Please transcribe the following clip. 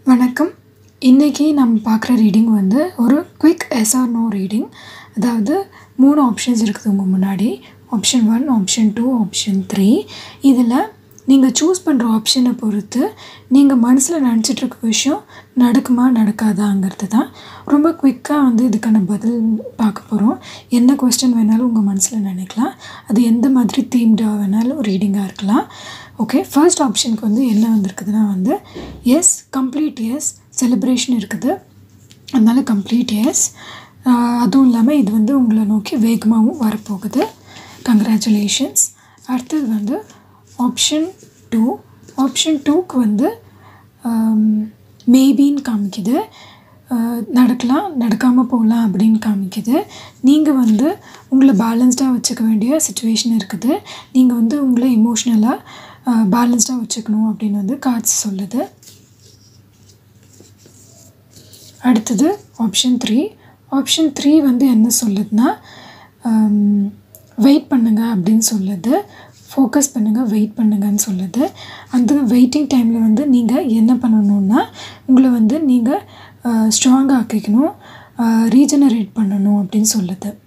வணக்கம் இன்றைக்கி நம்ம பார்க்குற ரீடிங் வந்து ஒரு quick yes or no reading அதாவது மூணு ஆப்ஷன்ஸ் இருக்குது உங்கள் முன்னாடி option one option two option three இதில் நீங்கள் சூஸ் பண்ணுற ஆப்ஷனை பொறுத்து நீங்கள் மனசில் நினச்சிட்ருக்க விஷயம் நடக்குமா நடக்காதாங்கிறது தான் ரொம்ப குயிக்காக வந்து இதுக்கான பதில் பார்க்க போகிறோம் என்ன கொஸ்டின் வேணாலும் உங்கள் மனசில் நினைக்கலாம் அது எந்த மாதிரி தீம்டாக வேணாலும் ரீடிங்காக இருக்கலாம் ஓகே ஃபர்ஸ்ட் ஆப்ஷனுக்கு வந்து என்ன வந்திருக்குதுன்னா வந்து எஸ் கம்ப்ளீட் எஸ் செலிப்ரேஷன் இருக்குது அதனால கம்ப்ளீட் எஸ் அதுவும் இல்லாமல் இது வந்து உங்களை நோக்கி வேகமாகவும் வரப்போகுது கங்க்ராச்சுலேஷன்ஸ் அடுத்தது வந்து ஆப்ஷன் டூ ஆப்ஷன் டூக்கு வந்து மேபின்னு காமிக்குது நடக்கலாம் நடக்காமல் போகலாம் அப்படின்னு காமிக்குது நீங்கள் வந்து உங்களை பேலன்ஸ்டாக வச்சுக்க வேண்டிய சுச்சுவேஷன் இருக்குது நீங்கள் வந்து உங்களை இமோஷ்னலாக பேலன்ஸ்டாக வச்சுக்கணும் அப்படின்னு வந்து கார்ட்ஸ் சொல்லுது அடுத்தது ஆப்ஷன் த்ரீ ஆப்ஷன் த்ரீ வந்து என்ன சொல்லுதுன்னா வெயிட் பண்ணுங்கள் அப்படின்னு சொல்லுது ஃபோக்கஸ் பண்ணுங்கள் வெயிட் பண்ணுங்கன்னு சொல்லுது அந்த வெயிட்டிங் டைமில் வந்து நீங்கள் என்ன பண்ணணுன்னா உங்களை வந்து நீங்கள் ஸ்ட்ராங்காக ஆக்கிக்கணும் ரீஜனரேட் பண்ணணும் அப்படின்னு சொல்லுது